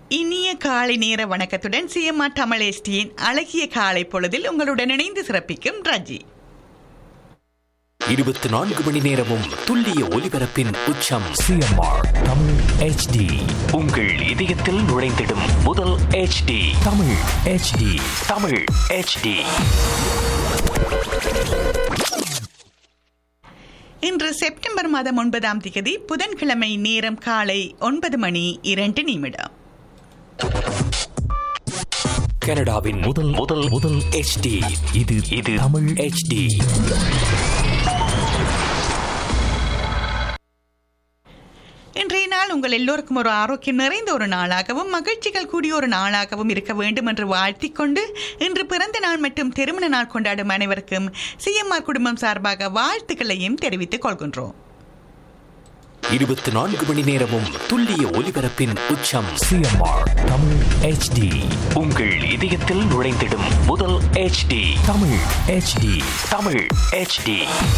இனிய காலை நேர வணக்கத்துடன் சிஎம்ஆர் தமிழ் எஸ்டியின் அழகிய காலை பொழுதில் உங்களுடன் இணைந்து சிறப்பிக்கும் ரஜி இருபத்தி நான்கு மணி நேரமும் துல்லிய ஒலிபரப்பின் உச்சம் சிஎம்ஆர் தமிழ் ஹெச்டி உங்கள் இதயத்தில் நுழைந்திடும் முதல் HD Tamil HD Tamil HD இன்று செப்டம்பர் மாதம் ஒன்பதாம் தேதி புதன்கிழமை நேரம் காலை ஒன்பது மணி இரண்டு நிமிடம் கனடாவின் முதல் முதல் முதல் HD இது இது தமிழ் HD இன்றைய நாள் உங்கள் எல்லோருக்கும் ஒரு ஆரோக்கியம் நிறைந்த ஒரு நாளாகவும் மகிழ்ச்சிகள் கூடிய ஒரு நாளாகவும் இருக்க வேண்டும் என்று வாழ்த்திக் கொண்டு இன்று பிறந்த நாள் மற்றும் திருமண நாள் கொண்டாடும் அனைவருக்கும் சிஎம்ஆர் குடும்பம் சார்பாக வாழ்த்துக்களையும் தெரிவித்துக் கொள்கின்றோம் இருபத்தி நான்கு மணி நேரமும் துல்லிய ஒலிபரப்பின் உச்சம் சிஎம்ஆர் தமிழ் ஹெச்டி உங்கள் இதயத்தில் நுழைந்திடும் முதல் HD Tamil HD Tamil HD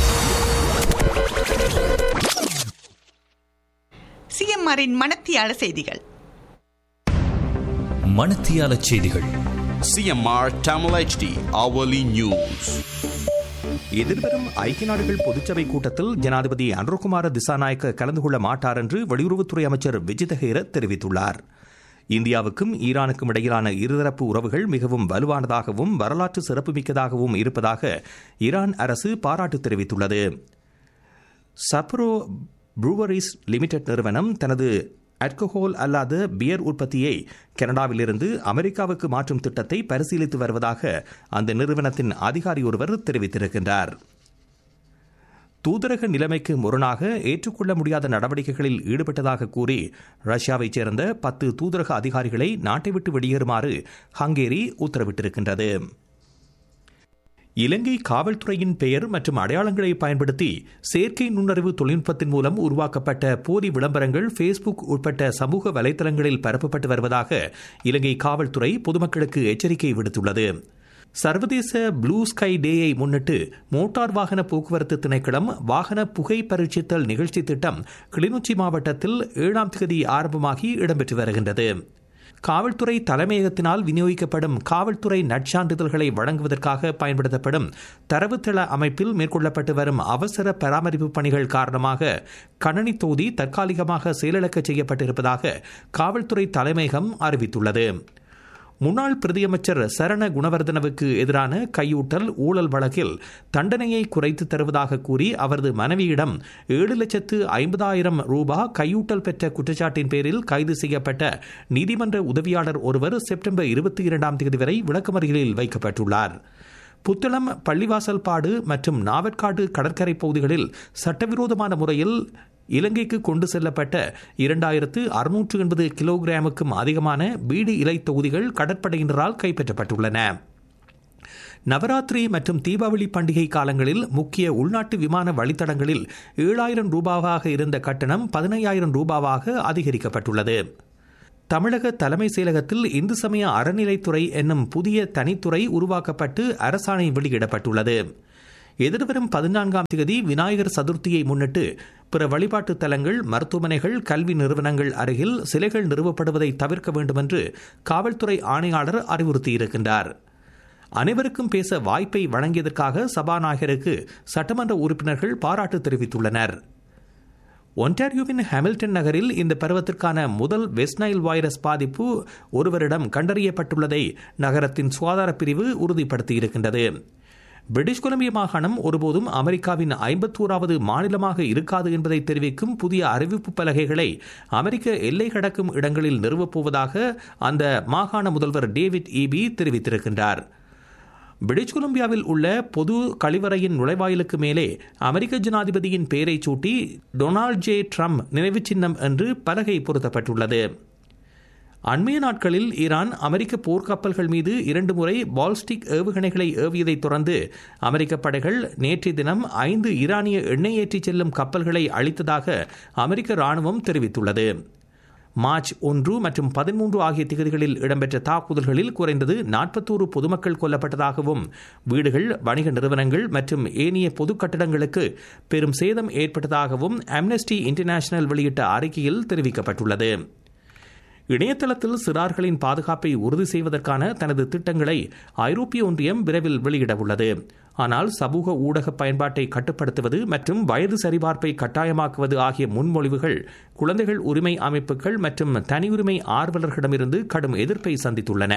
சிஎம்ஆரின் மனத்தியால செய்திகள் மணத்தியால செய்திகள் CMR Tamil HD hourly news. எதிர்வரும் ஐக்கிய நாடுகள் பொதுச்சபை கூட்டத்தில் ஜனாதிபதி அனுர்குமார திசாநாயக்க கலந்து கொள்ள மாட்டார் என்று வெளியுறவுத்துறை அமைச்சர் விஜிதஹேர தெரிவித்துள்ளார் இந்தியாவுக்கும் ஈரானுக்கும் இடையிலான இருதரப்பு உறவுகள் மிகவும் வலுவானதாகவும் வரலாற்று சிறப்புமிக்கதாகவும் இருப்பதாக ஈரான் அரசு பாராட்டு தெரிவித்துள்ளது சப்ரோ ப்ரூவரிஸ் லிமிடெட் நிறுவனம் தனது அல்கஹோல் அல்லாத பியர் உற்பத்தியை கனடாவிலிருந்து அமெரிக்காவுக்கு மாற்றும் திட்டத்தை பரிசீலித்து வருவதாக அந்த நிறுவனத்தின் அதிகாரி ஒருவர் தெரிவித்திருக்கின்றார் தூதரக நிலைமைக்கு முரணாக ஏற்றுக்கொள்ள முடியாத நடவடிக்கைகளில் ஈடுபட்டதாக கூறி ரஷ்யாவைச் சேர்ந்த பத்து தூதரக அதிகாரிகளை நாட்டை விட்டு வெளியேறுமாறு ஹங்கேரி உத்தரவிட்டிருக்கின்றது இலங்கை காவல்துறையின் பெயர் மற்றும் அடையாளங்களை பயன்படுத்தி செயற்கை நுண்ணறிவு தொழில்நுட்பத்தின் மூலம் உருவாக்கப்பட்ட போலி விளம்பரங்கள் ஃபேஸ்புக் உட்பட்ட சமூக வலைதளங்களில் பரப்பப்பட்டு வருவதாக இலங்கை காவல்துறை பொதுமக்களுக்கு எச்சரிக்கை விடுத்துள்ளது சர்வதேச ப்ளூ ஸ்கை டேயை முன்னிட்டு மோட்டார் வாகன போக்குவரத்து திணைக்களம் வாகன புகை பரீட்சித்தல் நிகழ்ச்சி திட்டம் கிளிநொச்சி மாவட்டத்தில் ஏழாம் தேதி ஆரம்பமாகி இடம்பெற்று வருகின்றது காவல்துறை தலைமையகத்தினால் விநியோகிக்கப்படும் காவல்துறை நற்சான்றிதழ்களை வழங்குவதற்காக பயன்படுத்தப்படும் தரவுத்தள அமைப்பில் மேற்கொள்ளப்பட்டு வரும் அவசர பராமரிப்பு பணிகள் காரணமாக கணனி தொகுதி தற்காலிகமாக செயலிழக்க செய்யப்பட்டிருப்பதாக காவல்துறை தலைமையகம் அறிவித்துள்ளது முன்னாள் பிரதியமைச்சர் சரண குணவர்தனவுக்கு எதிரான கையூட்டல் ஊழல் வழக்கில் தண்டனையை குறைத்து தருவதாக கூறி அவரது மனைவியிடம் ஏழு லட்சத்து ஐம்பதாயிரம் ரூபாய் கையூட்டல் பெற்ற குற்றச்சாட்டின் பேரில் கைது செய்யப்பட்ட நீதிமன்ற உதவியாளர் ஒருவர் செப்டம்பர் இருபத்தி இரண்டாம் தேதி வரை விளக்கமறியலில் வைக்கப்பட்டுள்ளார் புத்தளம் பள்ளிவாசல்பாடு மற்றும் நாவற்காடு கடற்கரை பகுதிகளில் சட்டவிரோதமான முறையில் இலங்கைக்கு கொண்டு செல்லப்பட்ட இரண்டாயிரத்து அறுநூற்று எண்பது கிலோகிராமுக்கும் அதிகமான பீடி இலை தொகுதிகள் கடற்படையினரால் கைப்பற்றப்பட்டுள்ளன நவராத்திரி மற்றும் தீபாவளி பண்டிகை காலங்களில் முக்கிய உள்நாட்டு விமான வழித்தடங்களில் ஏழாயிரம் ரூபாவாக இருந்த கட்டணம் பதினையாயிரம் ரூபாவாக அதிகரிக்கப்பட்டுள்ளது தமிழக தலைமை செயலகத்தில் இந்து சமய அறநிலைத்துறை என்னும் புதிய தனித்துறை உருவாக்கப்பட்டு அரசாணை வெளியிடப்பட்டுள்ளது எதிர்வரும் பதினான்காம் தேதி விநாயகர் சதுர்த்தியை முன்னிட்டு பிற வழிபாட்டு தலங்கள் மருத்துவமனைகள் கல்வி நிறுவனங்கள் அருகில் சிலைகள் நிறுவப்படுவதை தவிர்க்க வேண்டும் என்று காவல்துறை ஆணையாளர் அறிவுறுத்தியிருக்கின்றார் அனைவருக்கும் பேச வாய்ப்பை வழங்கியதற்காக சபாநாயகருக்கு சட்டமன்ற உறுப்பினர்கள் பாராட்டு தெரிவித்துள்ளனர் ஒன்டாரியோவின் ஹாமில்டன் நகரில் இந்த பருவத்திற்கான முதல் வெஸ்ட் நைல் வைரஸ் பாதிப்பு ஒருவரிடம் கண்டறியப்பட்டுள்ளதை நகரத்தின் சுகாதார பிரிவு உறுதிப்படுத்தியிருக்கின்றது பிரிட்டிஷ் கொலம்பியா மாகாணம் ஒருபோதும் அமெரிக்காவின் ஐம்பத்தோராவது மாநிலமாக இருக்காது என்பதை தெரிவிக்கும் புதிய அறிவிப்பு பலகைகளை அமெரிக்க எல்லை கடக்கும் இடங்களில் நிறுவப்போவதாக அந்த மாகாண முதல்வர் டேவிட் ஈபி தெரிவித்திருக்கின்றார் பிரிட்டிஷ் கொலம்பியாவில் உள்ள பொது கழிவறையின் நுழைவாயிலுக்கு மேலே அமெரிக்க ஜனாதிபதியின் பெயரை சூட்டி டொனால்ட் ஜே ட்ரம்ப் நினைவு சின்னம் என்று பலகை பொருத்தப்பட்டுள்ளது அண்மைய நாட்களில் ஈரான் அமெரிக்க போர்க்கப்பல்கள் மீது இரண்டு முறை பால்ஸ்டிக் ஏவுகணைகளை ஏவியதைத் தொடர்ந்து அமெரிக்க படைகள் நேற்றைய தினம் ஐந்து ஈரானிய எண்ணெய் ஏற்றிச் செல்லும் கப்பல்களை அழித்ததாக அமெரிக்க ராணுவம் தெரிவித்துள்ளது மார்ச் ஒன்று மற்றும் பதிமூன்று ஆகிய திகதிகளில் இடம்பெற்ற தாக்குதல்களில் குறைந்தது நாற்பத்தோரு பொதுமக்கள் கொல்லப்பட்டதாகவும் வீடுகள் வணிக நிறுவனங்கள் மற்றும் ஏனைய பொது கட்டடங்களுக்கு பெரும் சேதம் ஏற்பட்டதாகவும் அம்னஸ்டி இன்டர்நேஷனல் வெளியிட்ட அறிக்கையில் தெரிவிக்கப்பட்டுள்ளது இணையதளத்தில் சிறார்களின் பாதுகாப்பை உறுதி செய்வதற்கான தனது திட்டங்களை ஐரோப்பிய ஒன்றியம் விரைவில் வெளியிடவுள்ளது ஆனால் சமூக ஊடக பயன்பாட்டை கட்டுப்படுத்துவது மற்றும் வயது சரிபார்ப்பை கட்டாயமாக்குவது ஆகிய முன்மொழிவுகள் குழந்தைகள் உரிமை அமைப்புகள் மற்றும் தனியுரிமை ஆர்வலர்களிடமிருந்து கடும் எதிர்ப்பை சந்தித்துள்ளன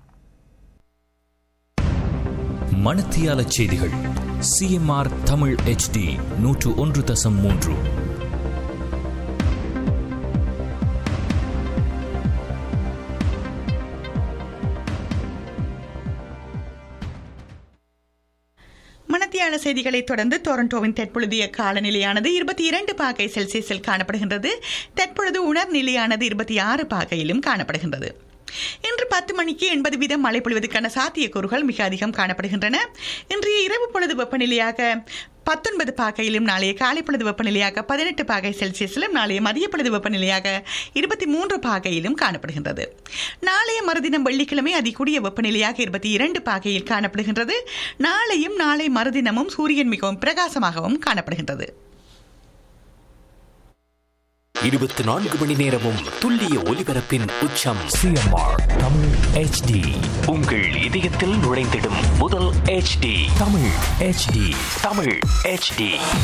மணத்தியால செய்திகள் சிஎம்ஆர் தமிழ் ஹெச்டி நூற்று ஒன்று தசம் மூன்று மணத்தியால செய்திகளை தொடர்ந்து டொரண்டோவின் தற்பொழுதைய காலநிலையானது இருபத்தி இரண்டு பாகை செல்சியஸில் காணப்படுகின்றது தற்பொழுது உணர்நிலையானது இருபத்தி ஆறு பாகையிலும் காணப்படுகின்றது இன்று பத்து மணிக்கு எண்பது வீதம் மழை பொழிவதற்கான சாத்தியக்கூறுகள் மிக அதிகம் காணப்படுகின்றன இன்றைய இரவு பொழுது வெப்பநிலையாக பத்தொன்பது பாகையிலும் நாளைய காலை பொழுது வெப்பநிலையாக பதினெட்டு பாகை செல்சியஸிலும் நாளைய மதிய பொழுது வெப்பநிலையாக இருபத்தி மூன்று பாகையிலும் காணப்படுகின்றது நாளைய மறுதினம் வெள்ளிக்கிழமை அதிகூடிய வெப்பநிலையாக இருபத்தி இரண்டு பாகையில் காணப்படுகின்றது நாளையும் நாளை மறுதினமும் சூரியன் மிகவும் பிரகாசமாகவும் காணப்படுகின்றது இருபத்தி நான்கு மணி நேரமும் துல்லிய ஒலிபரப்பின் உச்சம் சிஎம்ஆர் தமிழ் ஹெச்டி உங்கள் இதயத்தில் நுழைந்திடும் முதல் HD Tamil HD Tamil HD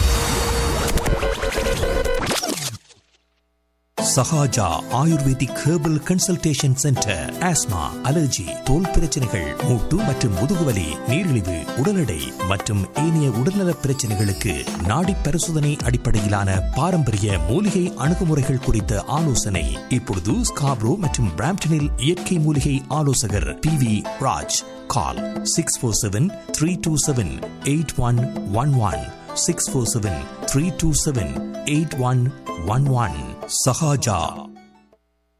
Sahaja ayurvedic herbal consultation centre asthma allergy தோல் பிரச்சனைகள் மூட்டு மற்றும் முதுகுவலி நீரிழிவு உடல் எடை மற்றும் ஏனைய உடல்நலப் பிரச்சனைகளுக்கு நாடி பரிசோதனை அடிப்படையிலான பாரம்பரிய மூலிகை அணுகுமுறைகள் குறித்த ஆலோசனை இப்பொழுது ஸ்காப்ரோ மற்றும் பிராம்டனில் இயற்கை மூலிகை ஆலோசகர் P V Raj call six four seven three two seven eight one one one six four seven three two seven eight one one one Sahaja